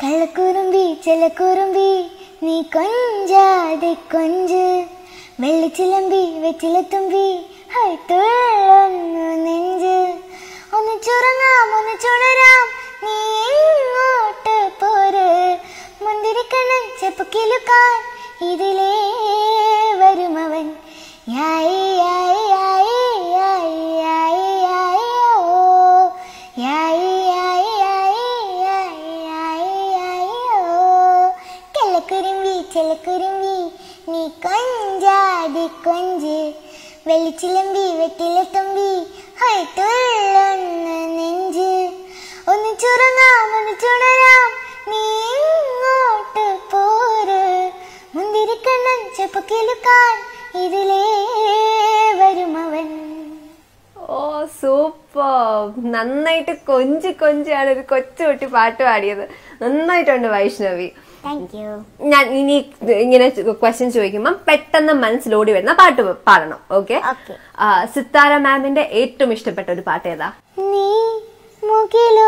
കള്ളക്കുറുമ്പി ചെലക്കുറുമ്പി നീ കൊഞ്ചാതെ കൊഞ്ച് വെള്ളിച്ചിലമ്പി വെച്ചിലെത്തുമ്പി ഹൈ തുള്ളുന്നു നെഞ്ച് ഒന്ന് ചുറങ്ങാം ഒന്ന് ചുണരാം നീ ഇങ്ങോട്ട് പോര് മുന്തിരിക്കണ്ണൻ ചെപ്പുക്കിലുക്കാൻ ഇതിലേ വരുമവൻ യായി യായി യായി യായി യായി യായി ഓ യായി യായി യായി യായി യായി യായി ഓ കിളക്കുരുമ്പി ചെലക്കുരുമ്പി നീ കൊഞ്ചാതി കൊഞ്ച് വെളിച്ചിലമ്പി വെട്ടിലെത്തുമ്പി ഹൈ തുള്ളുന്ന നെഞ്ച് ഒന്ന് ചുറങ്ങാം ഒന്ന് ചുണരാം നീ ഇങ്ങോട്ട് പോര് മുന്തിരിക്കണ്ണൻ ചെപ്പക്കിലുക്കാൻ ഇതിലേ വരുമവൻ ഓ സൂപ്പർ നന്നായിട്ട് കൊഞ്ചി കൊഞ്ചിയാണ് ഒരു കൊച്ചുകുട്ടി പാട്ട് പാടിയത് നന്നായിട്ടുണ്ട് വൈഷ്ണവി താങ്ക് യു ഞാൻ ഇനി ഇങ്ങനെ ക്വസ്റ്റ്യൻ ചോദിക്കുമ്പോൾ പെട്ടെന്ന് മനസ്സിലോടി വരുന്ന പാട്ട് പാടണം ഓക്കെ Okay. സിത്താര മാമിന്റെ ഏറ്റവും ഇഷ്ടപ്പെട്ട ഒരു പാട്ട് ഏതാ നീ മുകിലോ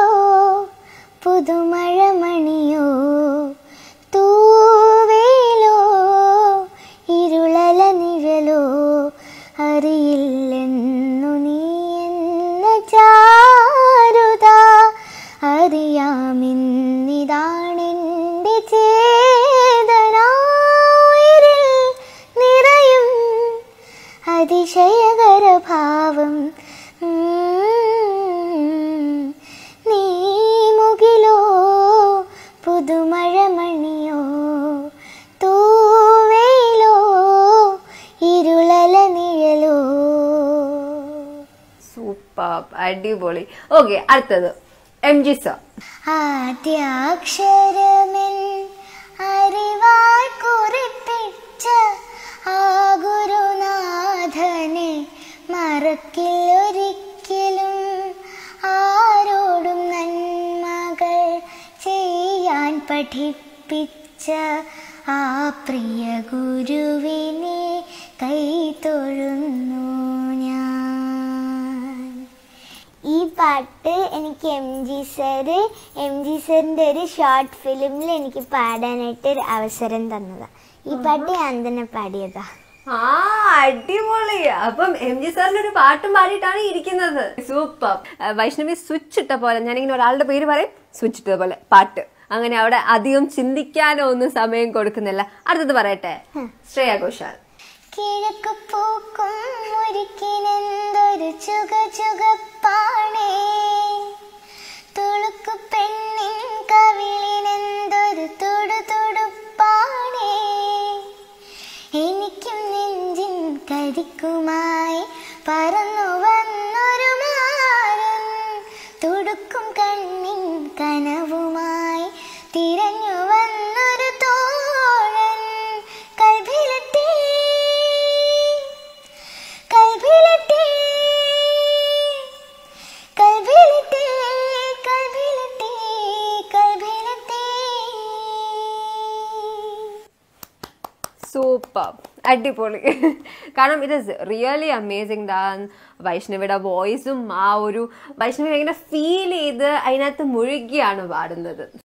പുതുമഴമണിയോ തൂവേലോ ഇരുളല നിഴലോ അറിയില്ലെന്നു നീ എന്ന ചാരുത അറിയാമിന്നിതാണെൻ്റെ ചേതനായിരിൽ നിറയും അതിശയകര ഭാവം ഉം. നീ മുകിലോ പുതുമഴമണിയോ തൂവേലോ ഇരുളല നിഴലോ സൂപ്പർ അടിപൊളി ഓക്കെ അടുത്തത് എം ജി സർ ആദ്യാക്ഷരമെൻ അറിവായി കുറിപ്പിച്ച ആ ഗുരുനാഥനെ മറക്കില്ലൊരിക്കലും ആരോടും നന്മകൾ ചെയ്യാൻ പഠിപ്പിച്ച ആ പ്രിയ ഗുരുവിനെ കൈതൊഴുന്നു ഞാൻ ഈ പാട്ട് എനിക്ക് M G sir M G സാറിൻ്റെ ഒരു ഷോർട്ട് ഫിലിമിൽ എനിക്ക് പാടാനായിട്ട് ഒരു അവസരം തന്നതാ ഈ പാട്ട് ഞാൻ തന്നെ പാടിയതാ ആ അടിപൊളി അപ്പം എം ജി സാറിന്റെ ഒരു പാട്ടും പാടിയിട്ടാണ് ഇരിക്കുന്നത് സൂപ്പർ വൈഷ്ണവി സ്വിച്ച് ഇട്ട പോലെ ഞാനിങ്ങനെ ഒരാളുടെ പേര് പറയും സ്വിച്ച് ഇട്ട പോലെ പാട്ട് അങ്ങനെ അവിടെ അധികം ചിന്തിക്കാനോ ഒന്നും സമയം കൊടുക്കുന്നില്ല അടുത്തത് പറയട്ടെ ശ്രേയ ഘോഷാൽ കിഴക്ക് പൂക്കും മുരിക്കിനെന്തൊരു ചുക ചുകപ്പാണേ തുളുക്കു പെണ്ണിൻ കവിളിനെന്തൊരു തുടു തുടുപ്പാണേ എനിക്കും നെഞ്ചിൻ കരിക്കുമായി പറന്നു വന്നൊരു മാരൻ തുടുക്കും കണ്ണിൻ കനവുമായി തിരഞ്ഞു വന്നൊരു തോഴൻ കൽഭിലത്തി കൽഭിലത്തി കൽഭിലത്തി കൽഭിലത്തി കൽഭിലത്തി സൂപ്പർ അടിപൊളി കാരണം ഇത് ഇസ് റിയലി അമേസിങ് ഡാൻസ് വൈഷ്ണവിയുടെ വോയിസും ആ ഒരു വൈഷ്ണവി ഇങ്ങനെ ഫീൽ ചെയ്ത് അതിനകത്ത് മുഴുകിയാണ് പാടുന്നത്